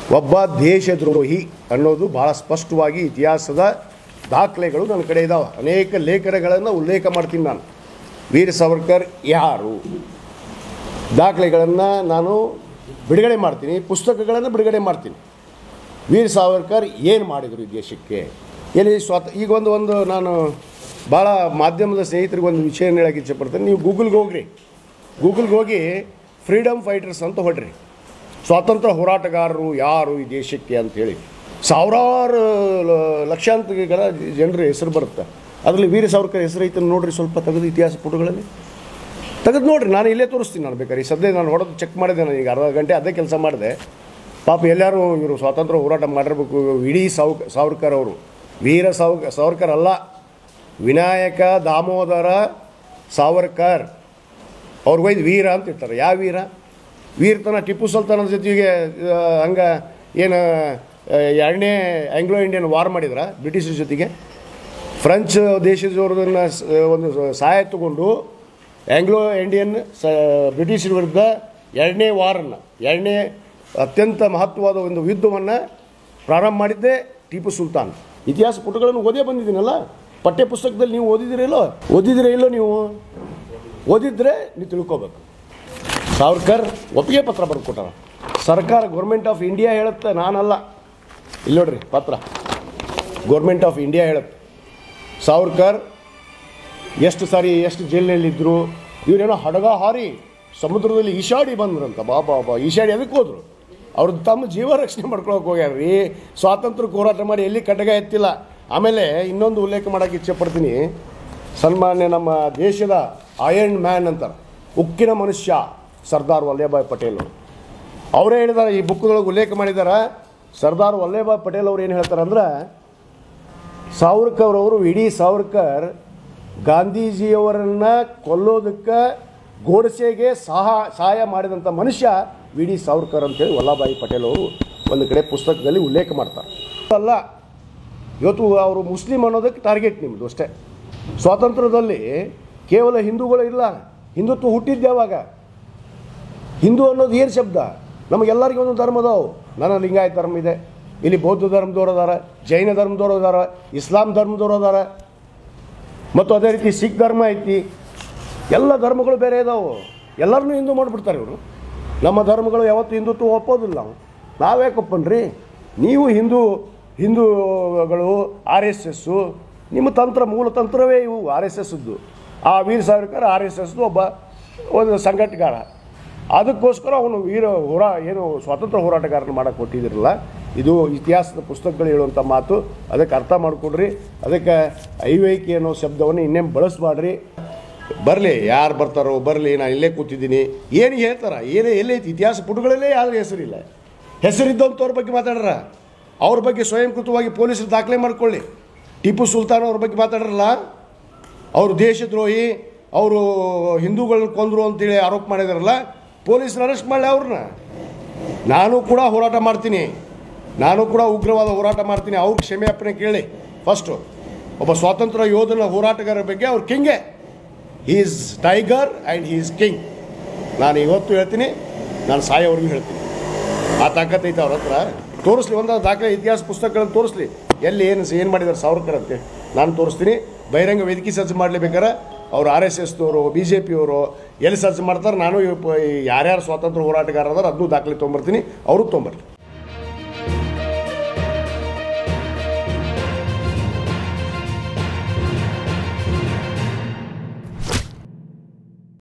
ಒಬ್ಬ ದೇಶದ್ರೋಹಿ ಅನ್ನೋದು ಭಾಳ ಸ್ಪಷ್ಟವಾಗಿ ಇತಿಹಾಸದ ದಾಖಲೆಗಳು ನನ್ನ ಕಡೆ ಇದ್ದಾವೆ ಅನೇಕ ಲೇಖನಗಳನ್ನು ಉಲ್ಲೇಖ ಮಾಡ್ತೀನಿ ನಾನು ವೀರ ಸಾವರ್ಕರ್ ಯಾರು ದಾಖಲೆಗಳನ್ನು ನಾನು ಬಿಡುಗಡೆ ಮಾಡ್ತೀನಿ ಪುಸ್ತಕಗಳನ್ನು ಬಿಡುಗಡೆ ಮಾಡ್ತೀನಿ ವೀರ ಸಾವರ್ಕರ್ ಏನು ಮಾಡಿದರು ಈ ದೇಶಕ್ಕೆ ಎಲ್ಲಿ ಸ್ವತ ಈಗ ಒಂದು ಒಂದು ನಾನು ಭಾಳ ಮಾಧ್ಯಮದ ಸ್ನೇಹಿತರಿಗೆ ಒಂದು ವಿಷಯ ಹೇಳಕ್ಕೆ ಇಚ್ಛೆಪಡ್ತೇನೆ ನೀವು ಗೂಗಲ್ಗೆ ಹೋಗ್ರಿ ಗೂಗಲ್ಗೆ ಹೋಗಿ ಫ್ರೀಡಮ್ ಫೈಟರ್ಸ್ ಅಂತ ಹೊಡ್ರಿ ಸ್ವಾತಂತ್ರ್ಯ ಹೋರಾಟಗಾರರು ಯಾರು ಈ ದೇಶಕ್ಕೆ ಅಂಥೇಳಿ ಸಾವಿರಾರು ಲ- ಲಕ್ಷಾಂತರ ಜನರ ಹೆಸರು ಬರುತ್ತೆ ಅದರಲ್ಲಿ ವೀರ ಸಾವರ್ಕರ್ ಹೆಸರು ಐತೆ ನೋಡ್ರಿ ಸ್ವಲ್ಪ ತೆಗೆದು ಇತಿಹಾಸ ಪುಟಗಳಲ್ಲಿ ತೆಗೆದು ನೋಡ್ರಿ ನಾನು ಇಲ್ಲೇ ತೋರಿಸ್ತೀನಿ ನಾನು ಬೇಕಾದ್ರೆ ಈ ಸದ್ಯ ನಾನು ಹೊಡೆದು ಚೆಕ್ ಮಾಡಿದೆ ನಾನು ಈಗ ಅರ್ಧ ಗಂಟೆ ಅದೇ ಕೆಲಸ ಮಾಡಿದೆ ಪಾಪ ಎಲ್ಲರೂ ಇವರು ಸ್ವಾತಂತ್ರ್ಯ ಹೋರಾಟ ಮಾಡಿರ್ಬೇಕು ಇಡೀ ಸಾವ್ ಸಾವರ್ಕರ್ ಅವರು ವೀರ ಸಾವ್ ಸಾವರ್ಕರ್ ಅಲ್ಲ ವಿನಾಯಕ ದಾಮೋದರ ಸಾವರ್ಕರ್ ಅವ್ರಿಗೆ ಒಯ್ದು ವೀರ ಅಂತ ಇರ್ತಾರೆ ಯಾವ ವೀರ ವೀರತನ ಟಿಪ್ಪು ಸುಲ್ತಾನದ ಜೊತೆಗೆ ಆ, ಹಂಗ ಏನು ಆ, ಎರಡನೇ ಆಂಗ್ಲೋ ಇಂಡಿಯನ್ ವಾರ್ ಮಾಡಿದ್ರ ಬ್ರಿಟಿಷರ ಜೊತೆಗೆ ಫ್ರೆಂಚ್ ದೇಶದವ್ರದನ್ನು ಸ- ಒಂದು ಸಹಾಯ ತಗೊಂಡು ಆಂಗ್ಲೋ ಇಂಡಿಯನ್ ಸ ಬ್ರಿಟಿಷರ ವಿರುದ್ಧ ಎರಡನೇ ವಾರನ್ನು ಎರಡನೇ ಅತ್ಯಂತ ಮಹತ್ವವಾದ ಒಂದು ಯುದ್ಧವನ್ನು ಪ್ರಾರಂಭ ಮಾಡಿದ್ದೇ ಟಿಪ್ಪು ಸುಲ್ತಾನ್ ಇತಿಹಾಸ ಪುಟಗಳನ್ನು ಓದೇ ಬಂದಿದ್ದೀನಲ್ಲ ಪಠ್ಯ ಪುಸ್ತಕದಲ್ಲಿ ನೀವು ಓದಿದಿರ ಇಲ್ಲೋ ಓದಿದಿರ ಇಲ್ಲೋ ನೀವು ಓದಿದ್ರೆ ನೀವು ತಿಳ್ಕೊಬೇಕು ಸಾವರ್ಕರ್ ಒಪ್ಪಿಗೆ ಪತ್ರ ಬರೆದು ಕೊಟ್ಟಾರ ಸರ್ಕಾರ ಗೌರ್ಮೆಂಟ್ ಆಫ್ ಇಂಡಿಯಾ ಹೇಳುತ್ತೆ ನಾನಲ್ಲ ಇಲ್ಲಿ ನೋಡ್ರಿ ಪತ್ರ ಗೌರ್ಮೆಂಟ್ ಆಫ್ ಇಂಡಿಯಾ ಹೇಳುತ್ತೆ ಸಾವರ್ಕರ್ ಎಷ್ಟು ಸಾರಿ ಎಷ್ಟು ಜೈಲಿನಲ್ಲಿದ್ದರು ಇವರೇನೋ ಹಡಗ ಹಾರಿ ಸಮುದ್ರದಲ್ಲಿ ಈಶಾಡಿ ಬಂದ್ರಂತ ಬಾಬಾ ಬಾ ಈಶಾಡಿ ಅದಕ್ಕೆ ಹೋದ್ರು ಅವ್ರು ತಮ್ಮ ಜೀವ ರಕ್ಷಣೆ ಮಾಡ್ಕೊಳಕ್ಕೆ ಹೋಗ್ಯಾರ ರೀ ಸ್ವಾತಂತ್ರ್ಯ ಹೋರಾಟ ಮಾಡಿ ಎಲ್ಲಿ ಕಟಗ ಎತ್ತಿಲ್ಲ ಆಮೇಲೆ ಇನ್ನೊಂದು ಉಲ್ಲೇಖ ಮಾಡೋಕ್ಕೆ ಇಚ್ಛೆ ಪಡ್ತೀನಿ ಸನ್ಮಾನ್ಯ ನಮ್ಮ ದೇಶದ ಅಯರ್ನ್ ಮ್ಯಾನ್ ಅಂತಾರೆ ಉಕ್ಕಿನ ಮನುಷ್ಯ ಸರ್ದಾರ್ ವಲ್ಲಭಾಯ್ ಪಟೇಲ್ ಅವರು ಅವರೇ ಹೇಳಿದ್ದಾರೆ ಈ ಬುಕ್ದೊಳಗೆ ಉಲ್ಲೇಖ ಮಾಡಿದ್ದಾರೆ ಸರ್ದಾರ್ ವಲ್ಲಭಾಯ್ ಪಟೇಲ್ ಅವ್ರು ಏನು ಹೇಳ್ತಾರೆ ಅಂದ್ರೆ ಸಾವರ್ಕರ್ ಅವರು ಇಡೀ ಸಾವರ್ಕರ್ ಗಾಂಧೀಜಿಯವರನ್ನು ಕೊಲ್ಲೋದಕ್ಕೆ ಗೋಡ್ಸೆಗೆ ಸಹ ಸಹಾಯ ಮಾಡಿದಂಥ ಮನುಷ್ಯ ವಿ ಡಿ ಸಾವರ್ಕರ್ ಅಂತೇಳಿ ವಲ್ಲಭಾಯಿ ಪಟೇಲ್ ಅವರು ಒಂದು ಕಡೆ ಪುಸ್ತಕದಲ್ಲಿ ಉಲ್ಲೇಖ ಮಾಡ್ತಾರೆ ಅಲ್ಲ ಇವತ್ತು ಅವರು ಮುಸ್ಲಿಂ ಅನ್ನೋದಕ್ಕೆ ಟಾರ್ಗೆಟ್ ನಿಮ್ಮದು ಅಷ್ಟೇ ಸ್ವಾತಂತ್ರ್ಯದಲ್ಲಿ ಕೇವಲ ಹಿಂದೂಗಳು ಇಲ್ಲ ಹಿಂದುತ್ವ ಹುಟ್ಟಿದ್ದೆ ಯಾವಾಗ ಹಿಂದೂ ಅನ್ನೋದು ಏನು ಶಬ್ದ ನಮಗೆಲ್ಲರಿಗೂ ಒಂದು ಧರ್ಮ ಅದಾವು ನನ್ನ ಲಿಂಗಾಯತ ಧರ್ಮ ಇದೆ ಇಲ್ಲಿ ಬೌದ್ಧ ಧರ್ಮದವ್ರು ಅದಾರ ಜೈನ ಧರ್ಮದವ್ರು ಅದಾರ ಇಸ್ಲಾಂ ಧರ್ಮದವ್ರು ಅದಾರ ಮತ್ತು ಅದೇ ರೀತಿ ಸಿಖ್ ಧರ್ಮ ಐತಿ ಎಲ್ಲ ಧರ್ಮಗಳು ಬೇರೆ ಇದಾವೆ ಎಲ್ಲರನ್ನೂ ಹಿಂದೂ ಮಾಡಿಬಿಡ್ತಾರೆ ಇವರು ನಮ್ಮ ಧರ್ಮಗಳು ಯಾವತ್ತೂ ಹಿಂದುತ್ವ ಒಪ್ಪೋದಿಲ್ಲ ನಾವು ನಾವ್ಯಾಕೆ ಒಪ್ಪನ್ರಿ ನೀವು ಹಿಂದೂ ಹಿಂದೂಗಳು ಆರ್ ಎಸ್ ಎಸ್ಸು ನಿಮ್ಮ ತಂತ್ರ ಮೂಲ ತಂತ್ರವೇ ಇವು ಆರ್ ಎಸ್ ಎಸ್ದು ಆ ವೀರ ಸಾವರ್ಕರ್ ಆರ್ ಎಸ್ ಎಸ್ದು ಒಬ್ಬ ಒಂದು ಸಂಘಟಗಾರ ಅದಕ್ಕೋಸ್ಕರ ಅವನು ವೀರ ಹೋರಾ ಏನು ಸ್ವಾತಂತ್ರ್ಯ ಹೋರಾಟಗಾರನ ಮಾಡಕ್ಕೆ ಕೊಟ್ಟಿದ್ದಿರಲ್ಲ ಇದು ಇತಿಹಾಸದ ಪುಸ್ತಕಗಳು ಹೇಳುವಂಥ ಮಾತು ಅದಕ್ಕೆ ಅರ್ಥ ಮಾಡಿಕೊಡ್ರಿ ಅದಕ್ಕೆ ಐವೈಕೆ ಅನ್ನೋ ಶಬ್ದವನ್ನು ಇನ್ನೇನು ಬಳಸಬಾಡ್ರಿ ಬರಲಿ ಯಾರು ಬರ್ತಾರೋ ಬರಲಿ ನಾನು ಇಲ್ಲೇ ಕೂತಿದ್ದೀನಿ ಏನು ಹೇಳ್ತಾರ ಏನೇ ಎಲ್ಲೈತಿ ಇತಿಹಾಸ ಪುಟಗಳಲ್ಲೇ ಯಾರು ಹೆಸರಿಲ್ಲ ಹೆಸರಿದ್ದಂಥವ್ರ ಬಗ್ಗೆ ಮಾತಾಡ್ರ ಅವ್ರ ಬಗ್ಗೆ ಸ್ವಯಂಕೃತವಾಗಿ ಪೊಲೀಸರು ದಾಖಲೆ ಮಾಡ್ಕೊಳ್ಳಿ ಟಿಪ್ಪು ಸುಲ್ತಾನ್ ಅವ್ರ ಬಗ್ಗೆ ಮಾತಾಡ್ರಲ್ಲ ಅವರು ದೇಶದ್ರೋಹಿ ಅವರು ಹಿಂದೂಗಳನ್ನ ಕೊಂದರು ಅಂತೇಳಿ ಆರೋಪ ಮಾಡಿದಾರಲ್ಲ ಪೊಲೀಸರು ಅರೆಸ್ಟ್ ಮಾಡಲಿ ಅವ್ರನ್ನ ನಾನು ಕೂಡ ಹೋರಾಟ ಮಾಡ್ತೀನಿ ನಾನು ಕೂಡ ಉಗ್ರವಾದ ಹೋರಾಟ ಮಾಡ್ತೀನಿ ಅವ್ರ ಕ್ಷಮೆ ಅಪ್ಪಣೆ ಕೇಳಿ ಫಸ್ಟು ಒಬ್ಬ ಸ್ವಾತಂತ್ರ್ಯ ಯೋಧನ ಹೋರಾಟಗಾರರ ಬಗ್ಗೆ ಅವ್ರ ಕಿಂಗೆ is tiger and is king ನಾನು ಇವತ್ತು ಹೇಳ್ತೀನಿ ನಾನು ಸಾಯೋವರೆಗೂ ಹೇಳ್ತೀನಿ ಆ ತಾಕತ್ ಐತೆ ಅವ್ರ ಹತ್ರ ತೋರಿಸ್ಲಿ ಒಂದು ದಾಖಲೆ ಇತಿಹಾಸ ಪುಸ್ತಕಗಳನ್ನು ತೋರಿಸ್ಲಿ ಎಲ್ಲಿ ಏನು ಏನು ಮಾಡಿದ್ದಾರೆ ಸಾವರ್ಕರ್ ಅಂತೆ ನಾನು ತೋರಿಸ್ತೀನಿ ಬಹಿರಂಗ ವೇದಿಕೆ ಸಜ್ಜು ಮಾಡಲೇಬೇಕಾರೆ ಅವ್ರು ಆರ್ ಎಸ್ ಎಸ್ದವರು ಬಿ ಜೆ ಪಿಯವರು ಎಲ್ಲಿ ಸಜ್ಜು ಮಾಡ್ತಾರೆ ನಾನು ಇವ್ ಪ- ಯಾರ್ಯಾರು ಸ್ವಾತಂತ್ರ್ಯ ಹೋರಾಟಗಾರ ಅದಾರ ಅದನ್ನೂ ದಾಖಲೆ ತೊಗೊಂಬರ್ತೀನಿ ಅವರು ತೊಗೊಂಬರ್ಲಿ